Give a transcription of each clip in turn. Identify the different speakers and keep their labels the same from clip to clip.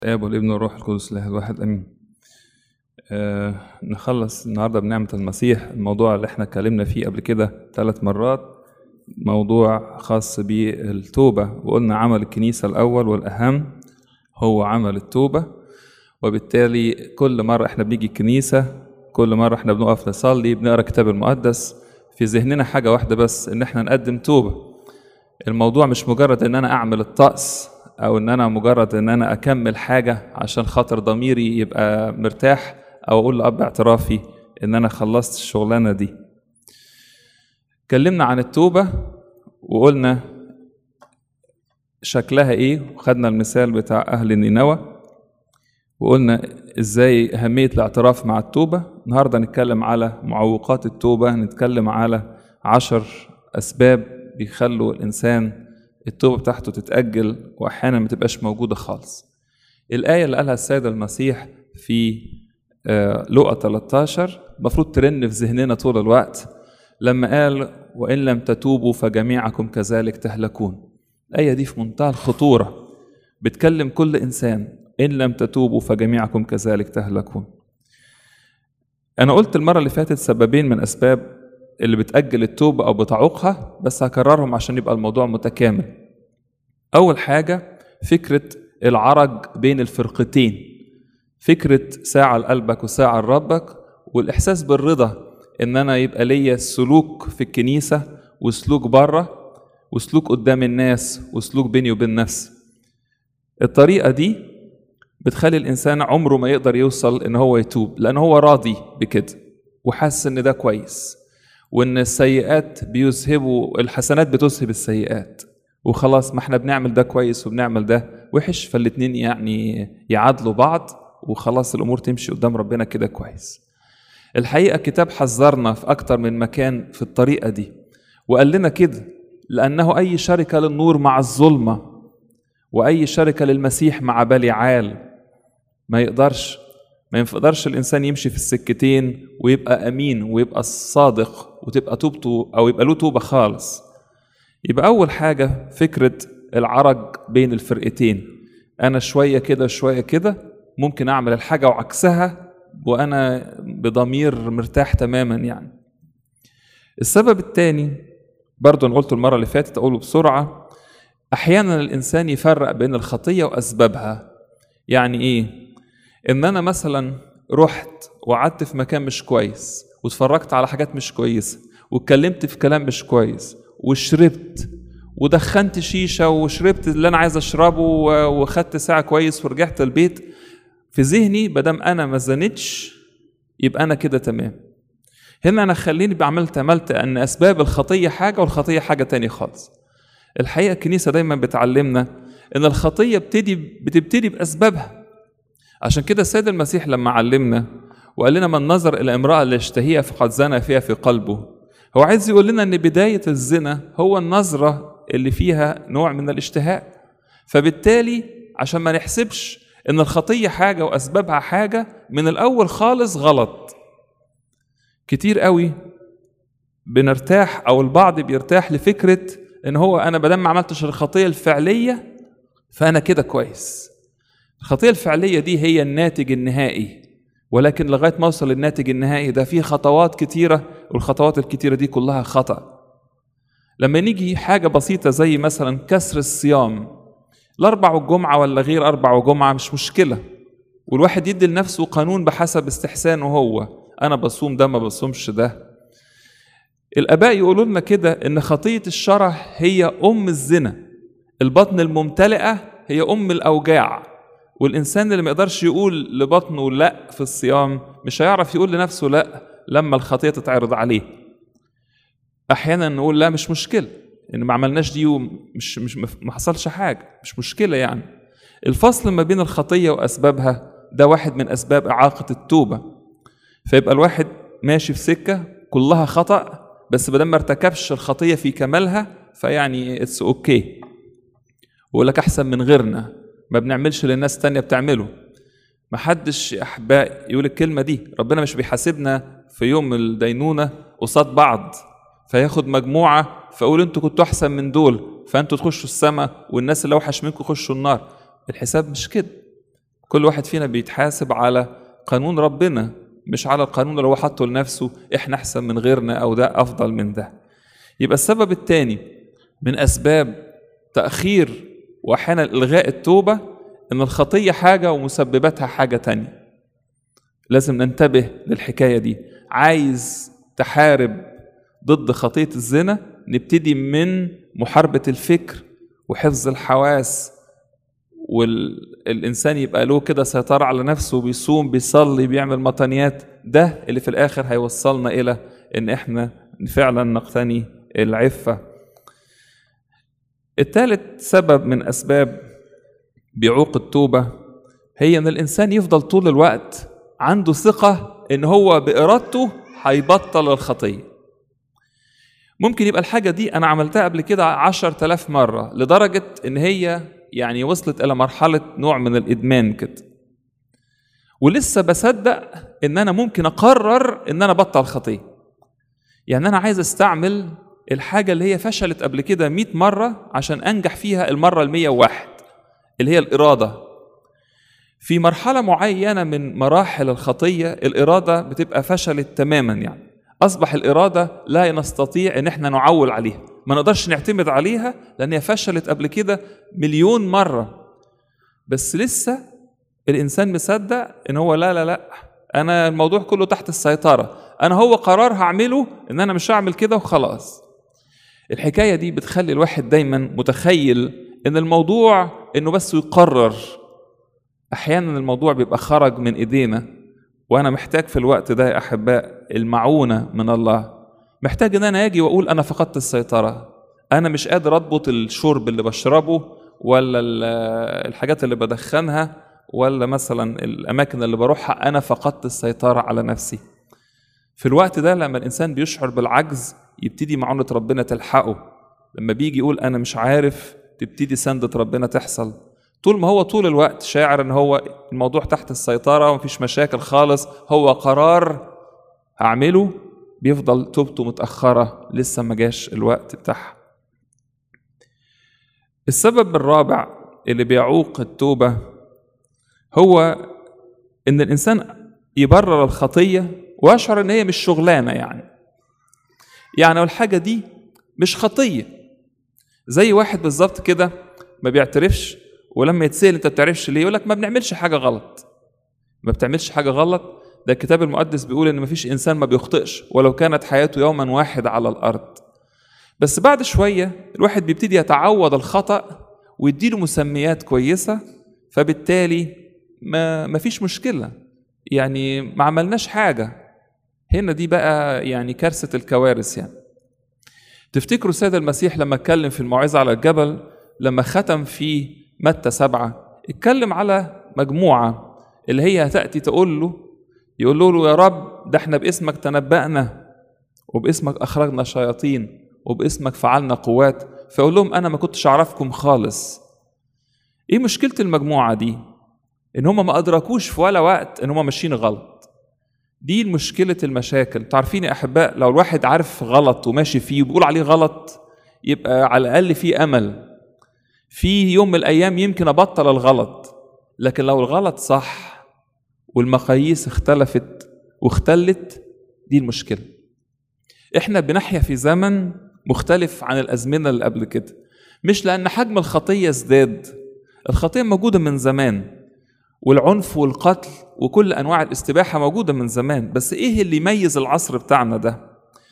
Speaker 1: الآب والابن والروح القدس الله الواحد آمين. آه نخلص النهارده بنعمة المسيح الموضوع اللي احنا اتكلمنا فيه قبل كده ثلاث مرات موضوع خاص بالتوبة وقلنا عمل الكنيسة الأول والأهم هو عمل التوبة وبالتالي كل مرة احنا بنيجي الكنيسة كل مرة احنا بنقف نصلي بنقرا الكتاب المقدس في ذهننا حاجة واحدة بس إن احنا نقدم توبة. الموضوع مش مجرد إن أنا أعمل الطقس او ان انا مجرد ان انا اكمل حاجه عشان خاطر ضميري يبقى مرتاح او اقول لاب اعترافي ان انا خلصت الشغلانه دي اتكلمنا عن التوبه وقلنا شكلها ايه وخدنا المثال بتاع اهل نينوى وقلنا ازاي اهميه الاعتراف مع التوبه النهارده نتكلم على معوقات التوبه نتكلم على عشر اسباب بيخلوا الانسان التوبة بتاعته تتأجل وأحيانا ما تبقاش موجودة خالص. الآية اللي قالها السيد المسيح في لقا 13 المفروض ترن في ذهننا طول الوقت لما قال وإن لم تتوبوا فجميعكم كذلك تهلكون. الآية دي في منتهى الخطورة بتكلم كل إنسان إن لم تتوبوا فجميعكم كذلك تهلكون. أنا قلت المرة اللي فاتت سببين من أسباب اللي بتأجل التوبة أو بتعوقها بس هكررهم عشان يبقى الموضوع متكامل. أول حاجة فكرة العرج بين الفرقتين. فكرة ساعة لقلبك وساعة لربك والإحساس بالرضا إن أنا يبقى ليا سلوك في الكنيسة وسلوك بره وسلوك قدام الناس وسلوك بيني وبين نفسي. الطريقة دي بتخلي الإنسان عمره ما يقدر يوصل إن هو يتوب لأن هو راضي بكده وحاسس إن ده كويس. وان السيئات بيذهبوا الحسنات بتذهب السيئات وخلاص ما احنا بنعمل ده كويس وبنعمل ده وحش فالاتنين يعني يعادلوا بعض وخلاص الامور تمشي قدام ربنا كده كويس الحقيقه الكتاب حذرنا في اكتر من مكان في الطريقه دي وقال لنا كده لانه اي شركه للنور مع الظلمه واي شركه للمسيح مع بليعال ما يقدرش ما يقدرش الانسان يمشي في السكتين ويبقى امين ويبقى صادق وتبقى توبته او يبقى له توبه خالص يبقى اول حاجه فكره العرج بين الفرقتين انا شويه كده شويه كده ممكن اعمل الحاجه وعكسها وانا بضمير مرتاح تماما يعني السبب الثاني برضه انا قلته المره اللي فاتت اقوله بسرعه احيانا الانسان يفرق بين الخطيه واسبابها يعني ايه ان انا مثلا رحت وقعدت في مكان مش كويس واتفرجت على حاجات مش كويسه واتكلمت في كلام مش كويس وشربت ودخنت شيشه وشربت اللي انا عايز اشربه وخدت ساعه كويس ورجعت البيت في ذهني بدم انا ما زنتش يبقى انا كده تمام هنا انا خليني بعملت عملت ان اسباب الخطيه حاجه والخطيه حاجه تانية خالص الحقيقه الكنيسه دايما بتعلمنا ان الخطيه بتدي بتبتدي باسبابها عشان كده السيد المسيح لما علمنا وقال لنا من نظر الى امراه اللي اشتهيها فقد زنى فيها في قلبه هو عايز يقول لنا ان بدايه الزنا هو النظره اللي فيها نوع من الاشتهاء فبالتالي عشان ما نحسبش ان الخطيه حاجه واسبابها حاجه من الاول خالص غلط كتير قوي بنرتاح او البعض بيرتاح لفكره ان هو انا بدل ما عملتش الخطيه الفعليه فانا كده كويس الخطيه الفعليه دي هي الناتج النهائي ولكن لغايه ما اوصل للناتج النهائي ده فيه خطوات كتيره والخطوات الكتيره دي كلها خطا لما نيجي حاجه بسيطه زي مثلا كسر الصيام الاربع والجمعه ولا غير اربع وجمعه مش مشكله والواحد يدي لنفسه قانون بحسب استحسانه هو انا بصوم ده ما بصومش ده الاباء يقولوا لنا كده ان خطيه الشرع هي ام الزنا البطن الممتلئه هي ام الاوجاع والانسان اللي ما يقدرش يقول لبطنه لا في الصيام مش هيعرف يقول لنفسه لا لما الخطيه تتعرض عليه احيانا نقول لا مش مشكله ان ما عملناش دي ومش مش ما حصلش حاجه مش مشكله يعني الفصل ما بين الخطيه واسبابها ده واحد من اسباب اعاقه التوبه فيبقى الواحد ماشي في سكه كلها خطا بس بدل ما ارتكبش الخطيه في كمالها فيعني اتس اوكي okay. ويقول لك احسن من غيرنا ما بنعملش للناس تانية بتعمله محدش يا احباء يقول الكلمة دي ربنا مش بيحاسبنا في يوم الدينونة قصاد بعض فياخد مجموعة فيقول انتوا كنتوا احسن من دول فانتوا تخشوا السماء والناس اللي اوحش منكم يخشوا النار الحساب مش كده كل واحد فينا بيتحاسب على قانون ربنا مش على القانون اللي هو حاطه لنفسه احنا احسن من غيرنا او ده افضل من ده يبقى السبب الثاني من اسباب تاخير واحيانا الغاء التوبه ان الخطيه حاجه ومسبباتها حاجه تانية لازم ننتبه للحكايه دي عايز تحارب ضد خطيه الزنا نبتدي من محاربه الفكر وحفظ الحواس والإنسان يبقى له كده سيطرة على نفسه بيصوم بيصلي بيعمل مطنيات ده اللي في الآخر هيوصلنا إلى إن إحنا فعلا نقتني العفة الثالث سبب من أسباب بيعوق التوبة هي إن الإنسان يفضل طول الوقت عنده ثقة إن هو بإرادته هيبطل الخطية ممكن يبقى الحاجة دي أنا عملتها قبل كده عشر تلاف مرة لدرجة إن هي يعني وصلت إلى مرحلة نوع من الإدمان كده ولسه بصدق إن أنا ممكن أقرر إن أنا بطل خطية يعني أنا عايز أستعمل الحاجة اللي هي فشلت قبل كده 100 مرة عشان أنجح فيها المرة المية وواحد اللي هي الإرادة في مرحلة معينة من مراحل الخطية الإرادة بتبقى فشلت تماما يعني أصبح الإرادة لا نستطيع إن احنا نعول عليها ما نقدرش نعتمد عليها لأن هي فشلت قبل كده مليون مرة بس لسه الإنسان مصدق إن هو لا لا لا أنا الموضوع كله تحت السيطرة أنا هو قرار هعمله إن أنا مش هعمل كده وخلاص الحكاية دي بتخلي الواحد دايما متخيل إن الموضوع إنه بس يقرر أحيانا الموضوع بيبقى خرج من إيدينا وأنا محتاج في الوقت ده يا أحباء المعونة من الله محتاج ان انا اجي واقول انا فقدت السيطره انا مش قادر اضبط الشرب اللي بشربه ولا الحاجات اللي بدخنها ولا مثلا الاماكن اللي بروحها انا فقدت السيطره على نفسي في الوقت ده لما الانسان بيشعر بالعجز يبتدي معونه ربنا تلحقه لما بيجي يقول انا مش عارف تبتدي سندة ربنا تحصل طول ما هو طول الوقت شاعر ان هو الموضوع تحت السيطره ومفيش مشاكل خالص هو قرار هعمله بيفضل توبته متأخرة لسه ما جاش الوقت بتاعها السبب الرابع اللي بيعوق التوبة هو إن الإنسان يبرر الخطية ويشعر إن هي مش شغلانة يعني يعني الحاجة دي مش خطية زي واحد بالظبط كده ما بيعترفش ولما يتسأل أنت بتعرفش ليه يقول لك ما بنعملش حاجة غلط ما بتعملش حاجة غلط ده الكتاب المقدس بيقول ان مفيش انسان ما بيخطئش ولو كانت حياته يوما واحد على الارض بس بعد شويه الواحد بيبتدي يتعود الخطا ويديله مسميات كويسه فبالتالي ما مفيش مشكله يعني ما عملناش حاجه هنا دي بقى يعني كارثه الكوارث يعني تفتكروا السيد المسيح لما اتكلم في الموعظه على الجبل لما ختم في متى سبعه اتكلم على مجموعه اللي هي هتاتي تقول له يقول له يا رب ده احنا باسمك تنبأنا وباسمك أخرجنا شياطين وباسمك فعلنا قوات فيقول لهم أنا ما كنتش أعرفكم خالص إيه مشكلة المجموعة دي؟ إن هم ما أدركوش في ولا وقت إن هم ماشيين غلط دي مشكلة المشاكل تعرفين يا أحباء لو الواحد عارف غلط وماشي فيه وبيقول عليه غلط يبقى على الأقل في أمل في يوم من الأيام يمكن أبطل الغلط لكن لو الغلط صح والمقاييس اختلفت واختلت دي المشكلة احنا بنحيا في زمن مختلف عن الأزمنة اللي قبل كده مش لأن حجم الخطية ازداد الخطية موجودة من زمان والعنف والقتل وكل أنواع الاستباحة موجودة من زمان بس إيه اللي يميز العصر بتاعنا ده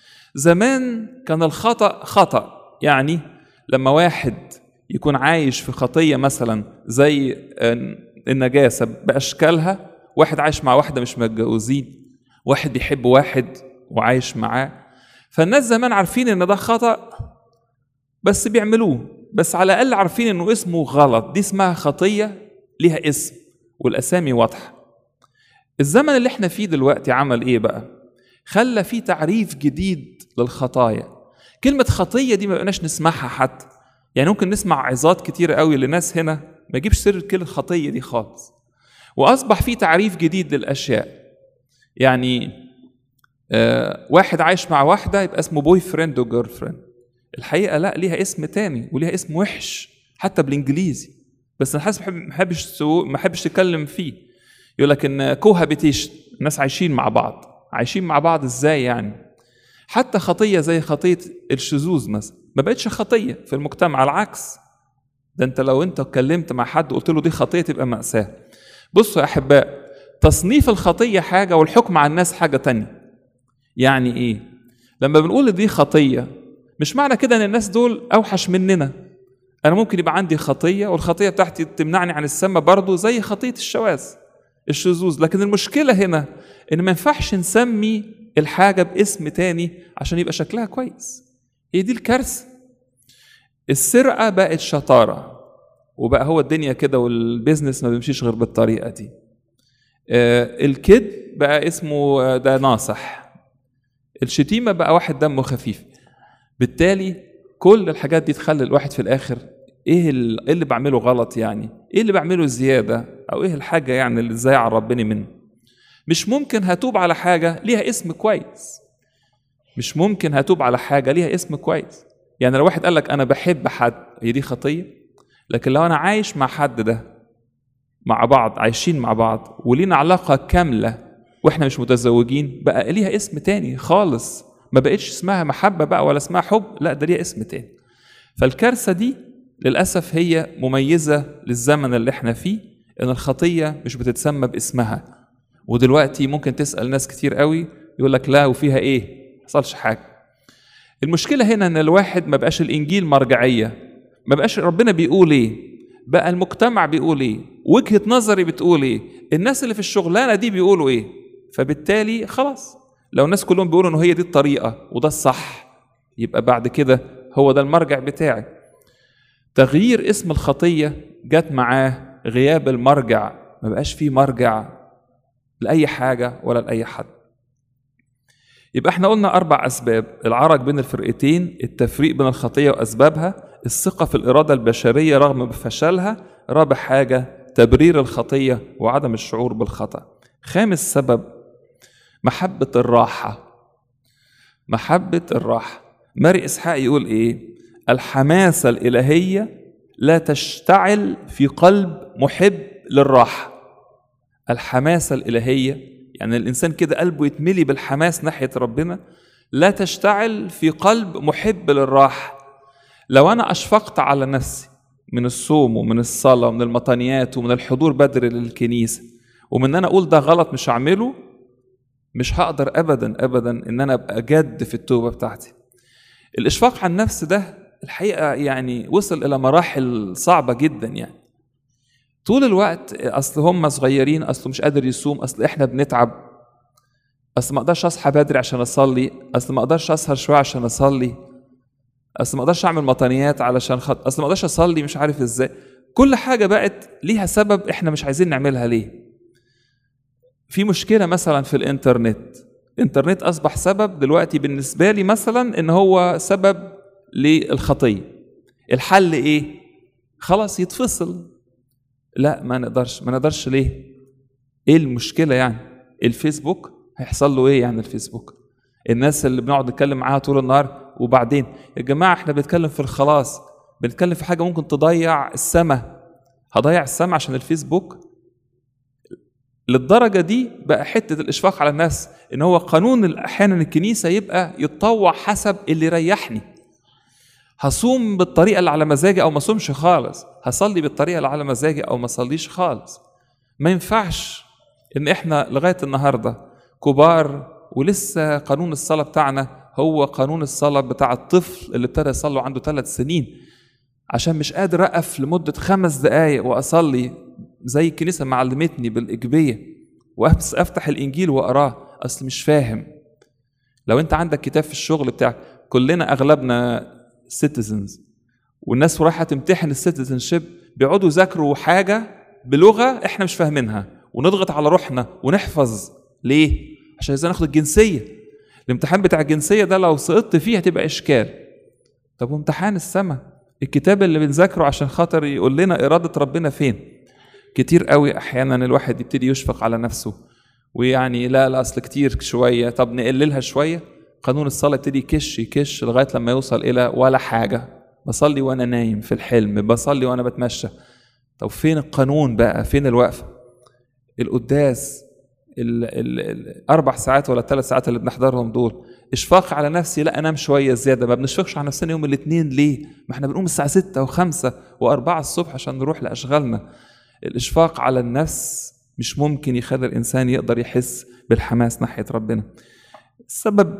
Speaker 1: زمان كان الخطأ خطأ يعني لما واحد يكون عايش في خطية مثلا زي النجاسة بأشكالها واحد عايش مع واحدة مش متجوزين واحد بيحب واحد وعايش معاه فالناس زمان عارفين ان ده خطأ بس بيعملوه بس على الأقل عارفين انه اسمه غلط دي اسمها خطية ليها اسم والأسامي واضحة الزمن اللي احنا فيه دلوقتي عمل ايه بقى خلى فيه تعريف جديد للخطايا كلمة خطية دي ما بقناش نسمعها حتى يعني ممكن نسمع عظات كتير قوي لناس هنا ما يجيبش سر كلمة خطية دي خالص واصبح في تعريف جديد للاشياء يعني آه واحد عايش مع واحده يبقى اسمه بوي فريند وجيرل فريند الحقيقه لا ليها اسم تاني وليها اسم وحش حتى بالانجليزي بس انا حاسس ما بحبش ما بحبش تتكلم فيه يقول لك ان كوهابيتيشن الناس عايشين مع بعض عايشين مع بعض ازاي يعني حتى خطيه زي خطيه الشذوذ مثلا ما بقتش خطيه في المجتمع العكس ده انت لو انت اتكلمت مع حد وقلت له دي خطيه تبقى ماساه بصوا يا احباء تصنيف الخطيه حاجه والحكم على الناس حاجه تانية يعني ايه لما بنقول دي خطيه مش معنى كده ان الناس دول اوحش مننا انا ممكن يبقى عندي خطيه والخطيه بتاعتي تمنعني عن السماء برضه زي خطيه الشواذ الشذوذ لكن المشكله هنا ان ما ينفعش نسمي الحاجه باسم تاني عشان يبقى شكلها كويس هي دي الكارثه السرقه بقت شطاره وبقى هو الدنيا كده والبيزنس ما بيمشيش غير بالطريقه دي آه الكذب بقى اسمه ده ناصح الشتيمه بقى واحد دمه خفيف بالتالي كل الحاجات دي تخلي الواحد في الاخر ايه اللي بعمله غلط يعني ايه اللي بعمله زياده او ايه الحاجه يعني اللي ازاي عربني منه مش ممكن هتوب على حاجه ليها اسم كويس مش ممكن هتوب على حاجه ليها اسم كويس يعني لو واحد قال لك انا بحب حد هي دي خطيه لكن لو انا عايش مع حد ده مع بعض عايشين مع بعض ولينا علاقه كامله واحنا مش متزوجين بقى ليها اسم تاني خالص ما بقتش اسمها محبه بقى ولا اسمها حب لا ده ليها اسم تاني فالكارثه دي للاسف هي مميزه للزمن اللي احنا فيه ان الخطيه مش بتتسمى باسمها ودلوقتي ممكن تسال ناس كتير قوي يقول لك لا وفيها ايه ما حصلش حاجه المشكله هنا ان الواحد ما بقاش الانجيل مرجعيه ما بقاش ربنا بيقول ايه بقى المجتمع بيقول ايه وجهه نظري بتقول ايه الناس اللي في الشغلانه دي بيقولوا ايه فبالتالي خلاص لو الناس كلهم بيقولوا ان هي دي الطريقه وده الصح يبقى بعد كده هو ده المرجع بتاعي تغيير اسم الخطيه جت معاه غياب المرجع ما بقاش فيه مرجع لاي حاجه ولا لاي حد يبقى احنا قلنا اربع اسباب العرج بين الفرقتين التفريق بين الخطيه واسبابها الثقه في الاراده البشريه رغم فشلها رابع حاجه تبرير الخطيه وعدم الشعور بالخطا خامس سبب محبه الراحه محبه الراحه ماري اسحاق يقول ايه الحماسه الالهيه لا تشتعل في قلب محب للراحه الحماسه الالهيه يعني الانسان كده قلبه يتملي بالحماس ناحيه ربنا لا تشتعل في قلب محب للراحه لو انا اشفقت على نفسي من الصوم ومن الصلاه ومن المطانيات ومن الحضور بدري للكنيسه ومن ان انا اقول ده غلط مش هعمله مش هقدر ابدا ابدا ان انا ابقى جد في التوبه بتاعتي الاشفاق على النفس ده الحقيقه يعني وصل الى مراحل صعبه جدا يعني طول الوقت اصل هم صغيرين اصل مش قادر يصوم اصل احنا بنتعب اصل ما اقدرش اصحى بدري عشان اصلي اصل ما اقدرش اسهر شويه عشان اصلي اصل ما اقدرش اعمل مطانيات علشان خط اصل ما اقدرش اصلي مش عارف ازاي كل حاجه بقت ليها سبب احنا مش عايزين نعملها ليه في مشكله مثلا في الانترنت الانترنت اصبح سبب دلوقتي بالنسبه لي مثلا ان هو سبب للخطيه الحل ايه خلاص يتفصل لا ما نقدرش ما نقدرش ليه ايه المشكله يعني الفيسبوك هيحصل له ايه يعني الفيسبوك الناس اللي بنقعد نتكلم معاها طول النهار وبعدين يا جماعه احنا بنتكلم في الخلاص بنتكلم في حاجه ممكن تضيع السماء هضيع السماء عشان الفيسبوك للدرجة دي بقى حتة الإشفاق على الناس إن هو قانون أحيانا الكنيسة يبقى يتطوع حسب اللي يريحني هصوم بالطريقة اللي على مزاجي أو ما صومش خالص هصلي بالطريقة اللي على مزاجي أو ما صليش خالص ما ينفعش إن إحنا لغاية النهاردة كبار ولسه قانون الصلاة بتاعنا هو قانون الصلاة بتاع الطفل اللي ابتدى يصلي عنده ثلاث سنين عشان مش قادر أقف لمدة خمس دقايق وأصلي زي الكنيسة ما علمتني بالإيجابية وأفتح الإنجيل وأقراه أصل مش فاهم لو أنت عندك كتاب في الشغل بتاعك كلنا أغلبنا سيتيزنز والناس رايحة تمتحن السيتيزن شيب بيقعدوا يذاكروا حاجة بلغة إحنا مش فاهمينها ونضغط على روحنا ونحفظ ليه؟ عشان ازاي ناخد الجنسية الامتحان بتاع الجنسية ده لو سقطت فيه هتبقى إشكال طب وامتحان السماء الكتاب اللي بنذاكره عشان خاطر يقول لنا إرادة ربنا فين كتير قوي أحيانا الواحد يبتدي يشفق على نفسه ويعني لا لا أصل كتير شوية طب نقللها شوية قانون الصلاة يبتدي يكش يكش لغاية لما يوصل إلى ولا حاجة بصلي وأنا نايم في الحلم بصلي وأنا بتمشى طب فين القانون بقى فين الوقفه القداس ال ال الاربع ساعات ولا الثلاث ساعات اللي بنحضرهم دول اشفاق على نفسي لا انام شويه زياده ما بنشفقش على نفسنا يوم الاثنين ليه ما احنا بنقوم الساعه 6 و5 و4 الصبح عشان نروح لاشغالنا الاشفاق على النفس مش ممكن يخلي الانسان يقدر يحس بالحماس ناحيه ربنا السبب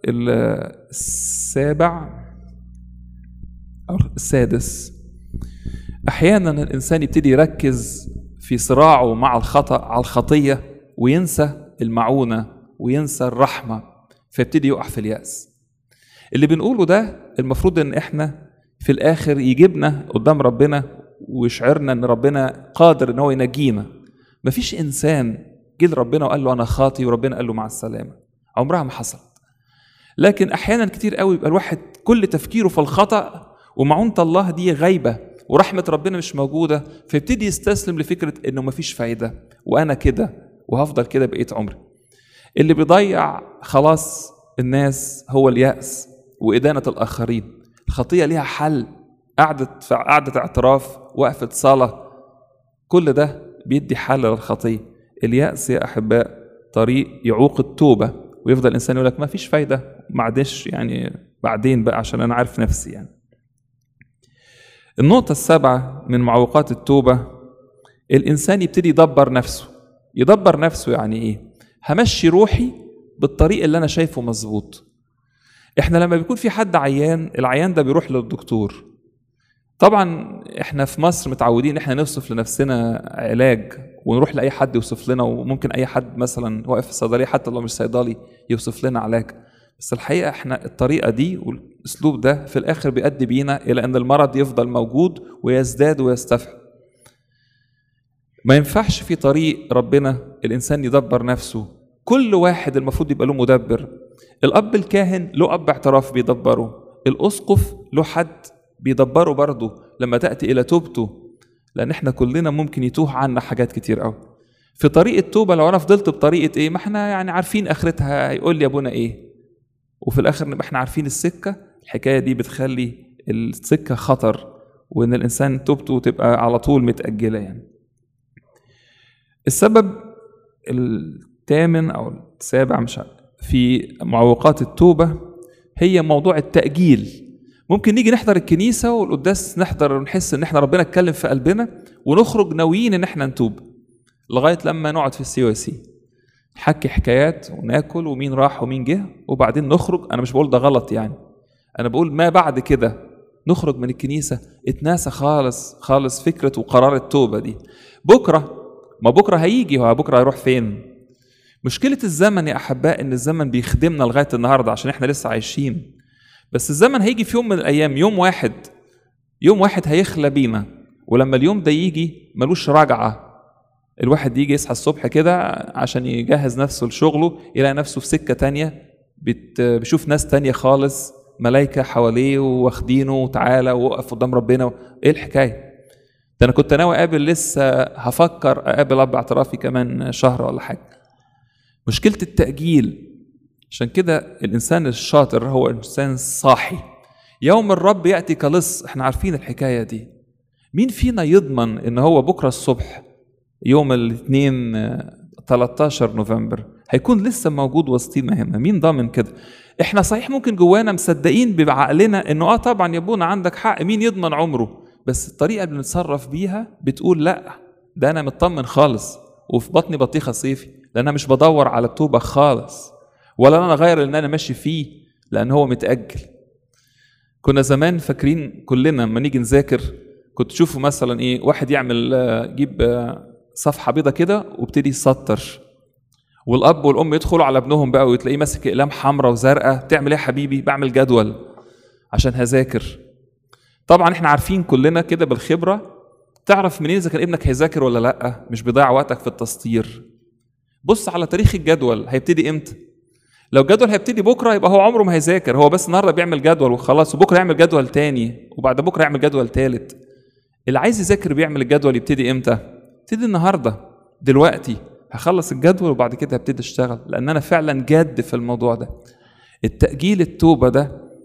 Speaker 1: السابع او السادس احيانا الانسان يبتدي يركز في صراعه مع الخطا على الخطيه وينسى المعونه وينسى الرحمه فيبتدي يقع في الياس اللي بنقوله ده المفروض ان احنا في الاخر يجيبنا قدام ربنا ويشعرنا ان ربنا قادر ان هو ينجينا مفيش انسان جه لربنا وقال له انا خاطي وربنا قال له مع السلامه عمرها ما حصلت لكن احيانا كتير قوي يبقى الواحد كل تفكيره في الخطا ومعونه الله دي غايبه ورحمه ربنا مش موجوده فيبتدي يستسلم لفكره انه مفيش فايده وانا كده وهفضل كده بقيه عمري اللي بيضيع خلاص الناس هو اليأس وإدانة الآخرين الخطية ليها حل قعدة قعدة اعتراف وقفة صلاة كل ده بيدي حل للخطية اليأس يا أحباء طريق يعوق التوبة ويفضل الإنسان يقول لك ما فيش فايدة معدش يعني بعدين بقى عشان أنا عارف نفسي يعني النقطة السابعة من معوقات التوبة الإنسان يبتدي يدبر نفسه يدبر نفسه يعني إيه همشي روحي بالطريق اللي انا شايفه مظبوط احنا لما بيكون في حد عيان العيان ده بيروح للدكتور طبعا احنا في مصر متعودين احنا نوصف لنفسنا علاج ونروح لاي حد يوصف لنا وممكن اي حد مثلا واقف في الصيدليه حتى لو مش صيدلي يوصف لنا علاج بس الحقيقه احنا الطريقه دي والاسلوب ده في الاخر بيؤدي بينا الى ان المرض يفضل موجود ويزداد ويستفحل ما ينفعش في طريق ربنا الانسان يدبر نفسه كل واحد المفروض يبقى له مدبر الاب الكاهن له اب اعتراف بيدبره الاسقف له حد بيدبره برضه لما تاتي الى توبته لان احنا كلنا ممكن يتوه عنا حاجات كتير قوي في طريق التوبه لو انا فضلت بطريقه ايه ما احنا يعني عارفين اخرتها هيقول لي ابونا ايه وفي الاخر نبقى احنا عارفين السكه الحكايه دي بتخلي السكه خطر وان الانسان توبته تبقى على طول متاجله يعني السبب الثامن او السابع مش عارف في معوقات التوبه هي موضوع التاجيل ممكن نيجي نحضر الكنيسه والقداس نحضر ونحس ان احنا ربنا اتكلم في قلبنا ونخرج ناويين ان احنا نتوب لغايه لما نقعد في السي او سي نحكي حكايات وناكل ومين راح ومين جه وبعدين نخرج انا مش بقول ده غلط يعني انا بقول ما بعد كده نخرج من الكنيسه اتناسى خالص خالص فكره وقرار التوبه دي بكره ما بكره هيجي هو بكره هيروح فين مشكله الزمن يا احباء ان الزمن بيخدمنا لغايه النهارده عشان احنا لسه عايشين بس الزمن هيجي في يوم من الايام يوم واحد يوم واحد هيخلى بينا ولما اليوم ده يجي ملوش رجعه الواحد يجي يصحى الصبح كده عشان يجهز نفسه لشغله يلاقي نفسه في سكه تانية بت... بيشوف ناس تانية خالص ملايكه حواليه واخدينه وتعالى ووقف قدام ربنا ايه الحكايه ده انا كنت ناوي اقابل لسه هفكر اقابل اب اعترافي كمان شهر ولا حاجه مشكله التاجيل عشان كده الانسان الشاطر هو انسان صاحي يوم الرب ياتي كلص احنا عارفين الحكايه دي مين فينا يضمن ان هو بكره الصبح يوم الاثنين 13 نوفمبر هيكون لسه موجود وسطينا هنا مين ضامن كده احنا صحيح ممكن جوانا مصدقين بعقلنا انه اه طبعا يا ابونا عندك حق مين يضمن عمره بس الطريقه اللي بنتصرف بيها بتقول لا ده انا مطمن خالص وفي بطني بطيخه صيفي لان انا مش بدور على التوبه خالص ولا انا اغير اللي انا ماشي فيه لان هو متاجل كنا زمان فاكرين كلنا لما نيجي نذاكر كنت تشوفوا مثلا ايه واحد يعمل يجيب صفحه بيضه كده وابتدي يسطر والاب والام يدخلوا على ابنهم بقى وتلاقيه ماسك اقلام حمراء وزرقاء تعمل ايه يا حبيبي بعمل جدول عشان هذاكر طبعا احنا عارفين كلنا كده بالخبره تعرف منين اذا كان ابنك هيذاكر ولا لا مش بيضيع وقتك في التسطير بص على تاريخ الجدول هيبتدي امتى لو الجدول هيبتدي بكره يبقى هو عمره ما هيذاكر هو بس النهارده بيعمل جدول وخلاص وبكره يعمل جدول تاني وبعد بكره يعمل جدول تالت اللي عايز يذاكر بيعمل الجدول يبتدي امتى ابتدي النهارده دلوقتي هخلص الجدول وبعد كده هبتدي اشتغل لان انا فعلا جاد في الموضوع ده التاجيل التوبه ده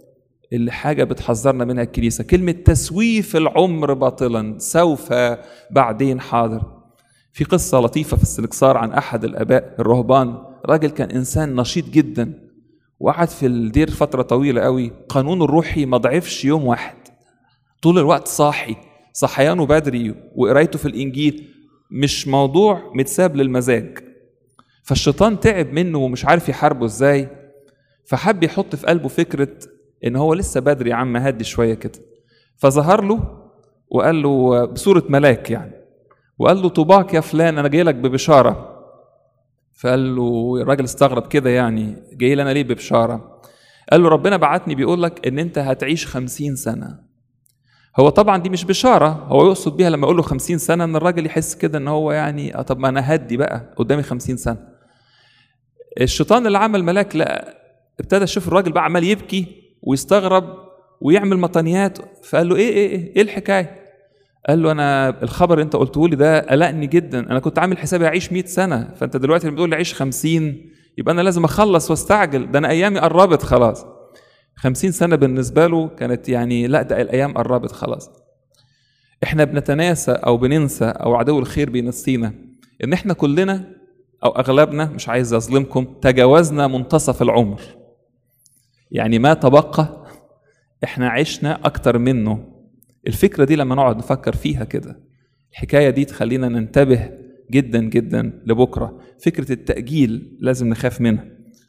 Speaker 1: اللي حاجة بتحذرنا منها الكنيسة كلمة تسويف العمر باطلا سوف بعدين حاضر في قصة لطيفة في السلكسار عن أحد الآباء الرهبان راجل كان إنسان نشيط جدا وقعد في الدير فترة طويلة قوي قانونه الروحي ما ضعفش يوم واحد طول الوقت صاحي صحيانه بدري وقرايته في الإنجيل مش موضوع متساب للمزاج فالشيطان تعب منه ومش عارف يحاربه ازاي فحب يحط في قلبه فكرة ان هو لسه بدري يا عم هدي شوية كده فظهر له وقال له بصورة ملاك يعني وقال له طوباك يا فلان انا جاي لك ببشارة فقال له الراجل استغرب كده يعني جاي لي انا ليه ببشارة قال له ربنا بعتني بيقول لك ان انت هتعيش خمسين سنة هو طبعا دي مش بشارة هو يقصد بيها لما يقول له خمسين سنة ان الراجل يحس كده ان هو يعني اه طب ما انا هدي بقى قدامي خمسين سنة الشيطان اللي عمل ملاك لا ابتدى يشوف الراجل بقى عمال يبكي ويستغرب ويعمل مطنيات فقال له ايه ايه ايه, إيه الحكايه قال له انا الخبر اللي انت قلته لي ده قلقني جدا انا كنت عامل حسابي اعيش 100 سنه فانت دلوقتي لما بتقول لي عيش 50 يبقى انا لازم اخلص واستعجل ده انا ايامي قربت خلاص 50 سنه بالنسبه له كانت يعني لا ده الايام قربت خلاص احنا بنتناسى او بننسى او عدو الخير بينسينا ان احنا كلنا او اغلبنا مش عايز اظلمكم تجاوزنا منتصف العمر يعني ما تبقى احنا عشنا اكتر منه الفكره دي لما نقعد نفكر فيها كده الحكايه دي تخلينا ننتبه جدا جدا لبكره فكره التاجيل لازم نخاف منها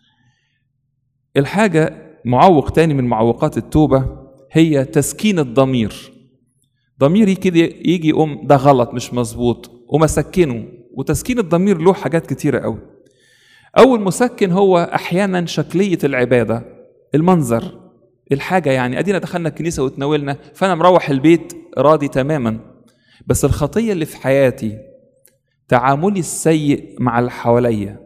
Speaker 1: الحاجه معوق تاني من معوقات التوبه هي تسكين الضمير ضميري كده يجي يقوم ده غلط مش مظبوط ومسكنه وتسكين الضمير له حاجات كتيرة قوي أول مسكن هو أحيانا شكلية العبادة المنظر الحاجة يعني أدينا دخلنا الكنيسة وتناولنا فأنا مروح البيت راضي تماما بس الخطية اللي في حياتي تعاملي السيء مع اللي حواليا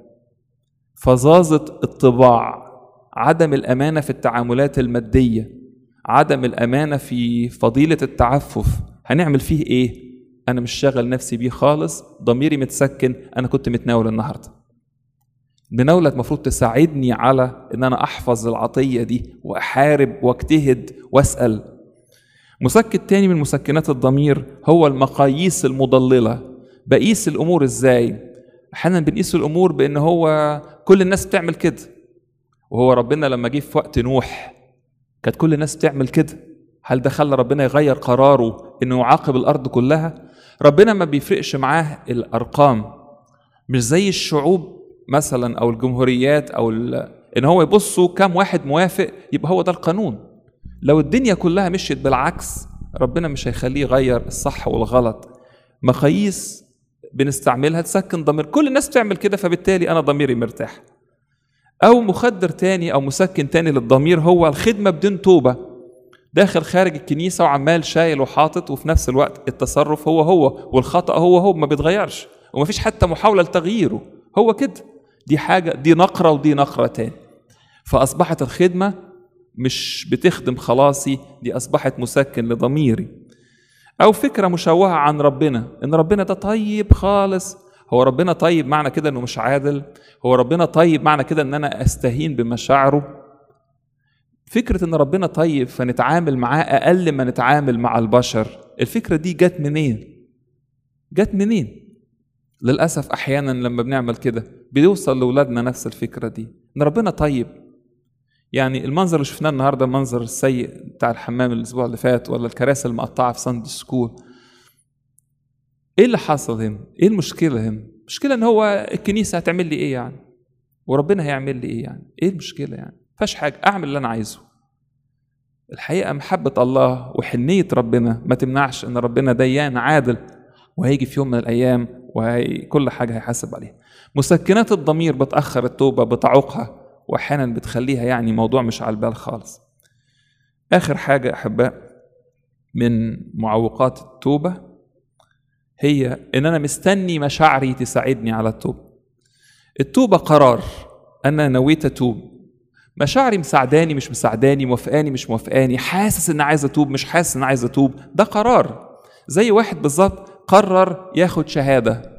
Speaker 1: فظاظة الطباع عدم الأمانة في التعاملات المادية عدم الأمانة في فضيلة التعفف هنعمل فيه إيه؟ أنا مش شاغل نفسي بيه خالص ضميري متسكن أنا كنت متناول النهاردة المناولة المفروض تساعدني على إن أنا أحفظ العطية دي وأحارب واجتهد وأسأل مسكن تاني من مسكنات الضمير هو المقاييس المضللة بقيس الأمور إزاي أحيانا بنقيس الأمور بأن هو كل الناس بتعمل كده وهو ربنا لما جه في وقت نوح كانت كل الناس بتعمل كده هل ده خلى ربنا يغير قراره انه يعاقب الارض كلها ربنا ما بيفرقش معاه الارقام مش زي الشعوب مثلا او الجمهوريات او ان هو يبصوا كم واحد موافق يبقى هو ده القانون لو الدنيا كلها مشيت بالعكس ربنا مش هيخليه يغير الصح والغلط مقاييس بنستعملها تسكن ضمير كل الناس بتعمل كده فبالتالي انا ضميري مرتاح او مخدر تاني او مسكن تاني للضمير هو الخدمه بدون توبه داخل خارج الكنيسه وعمال شايل وحاطط وفي نفس الوقت التصرف هو هو والخطا هو هو ما بيتغيرش ومفيش حتى محاوله لتغييره هو كده دي حاجه دي نقره ودي نقره تاني فاصبحت الخدمه مش بتخدم خلاصي دي اصبحت مسكن لضميري او فكره مشوهه عن ربنا ان ربنا ده طيب خالص هو ربنا طيب معنى كده انه مش عادل هو ربنا طيب معنى كده ان انا استهين بمشاعره فكرة ان ربنا طيب فنتعامل معاه اقل ما نتعامل مع البشر الفكرة دي جت منين جت منين للأسف أحيانا لما بنعمل كده بيوصل لأولادنا نفس الفكرة دي إن ربنا طيب يعني المنظر اللي شفناه النهارده المنظر السيء بتاع الحمام الأسبوع اللي فات ولا الكراسي المقطعة في ساندي سكول إيه اللي حصل هنا؟ إيه المشكلة هنا؟ المشكلة إن هو الكنيسة هتعمل لي إيه يعني؟ وربنا هيعمل لي إيه يعني؟ إيه المشكلة يعني؟ فاش حاجة أعمل اللي أنا عايزه الحقيقة محبة الله وحنية ربنا ما تمنعش إن ربنا ديان عادل وهيجي في يوم من الأيام وهي كل حاجة هيحاسب عليها مسكنات الضمير بتأخر التوبة بتعوقها وأحيانا بتخليها يعني موضوع مش على البال خالص آخر حاجة أحباء من معوقات التوبة هي إن أنا مستني مشاعري تساعدني على التوبة التوبة قرار أنا نويت أتوب مشاعري مساعداني مش مساعداني موافقاني مش موافقاني حاسس ان عايز اتوب مش حاسس ان عايز اتوب ده قرار زي واحد بالظبط قرر ياخد شهاده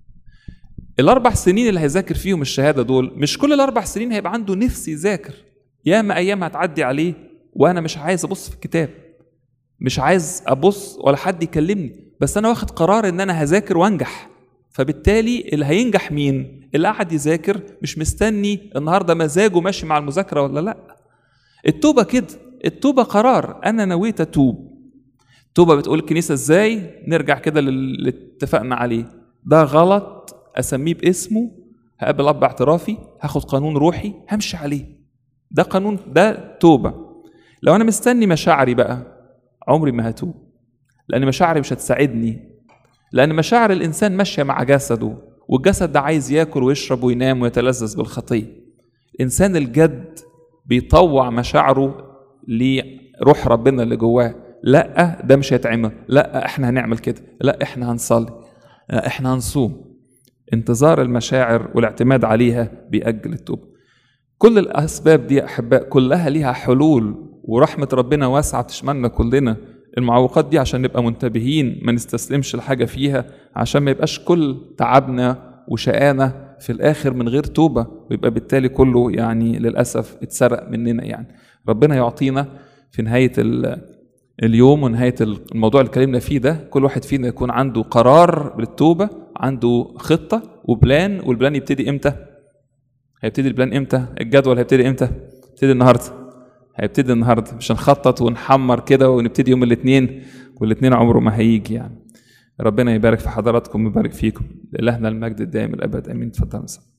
Speaker 1: الاربع سنين اللي هيذاكر فيهم الشهاده دول مش كل الاربع سنين هيبقى عنده نفس يذاكر ياما ايام هتعدي عليه وانا مش عايز ابص في الكتاب مش عايز ابص ولا حد يكلمني بس انا واخد قرار ان انا هذاكر وانجح فبالتالي اللي هينجح مين اللي قاعد يذاكر مش مستني النهارده مزاجه ماشي مع المذاكره ولا لا التوبه كده التوبه قرار انا نويت اتوب التوبه بتقول الكنيسه ازاي نرجع كده اللي اتفقنا عليه ده غلط اسميه باسمه هقابل اب اعترافي هاخد قانون روحي همشي عليه ده قانون ده توبه لو انا مستني مشاعري بقى عمري ما هتوب لان مشاعري مش هتساعدني لان مشاعر الانسان ماشيه مع جسده والجسد ده عايز ياكل ويشرب وينام ويتلذذ بالخطيه الانسان الجد بيطوع مشاعره لروح ربنا اللي جواه لا ده مش هيتعمل لا احنا هنعمل كده لا احنا هنصلي لا احنا هنصوم انتظار المشاعر والاعتماد عليها بيأجل التوبة كل الأسباب دي أحباء كلها ليها حلول ورحمة ربنا واسعة تشملنا كلنا المعوقات دي عشان نبقى منتبهين ما نستسلمش لحاجة فيها عشان ما يبقاش كل تعبنا وشقانا في الآخر من غير توبة ويبقى بالتالي كله يعني للأسف اتسرق مننا يعني ربنا يعطينا في نهاية اليوم ونهاية الموضوع اللي اتكلمنا فيه ده كل واحد فينا يكون عنده قرار بالتوبة عنده خطة وبلان والبلان يبتدي امتى؟ هيبتدي البلان امتى؟ الجدول هيبتدي امتى؟ يبتدي النهارده هيبتدي النهارده مش هنخطط ونحمر كده ونبتدي يوم الاثنين والاثنين عمره ما هيجي يعني ربنا يبارك في حضراتكم ويبارك فيكم لإلهنا المجد الدائم الأبد آمين اتفضل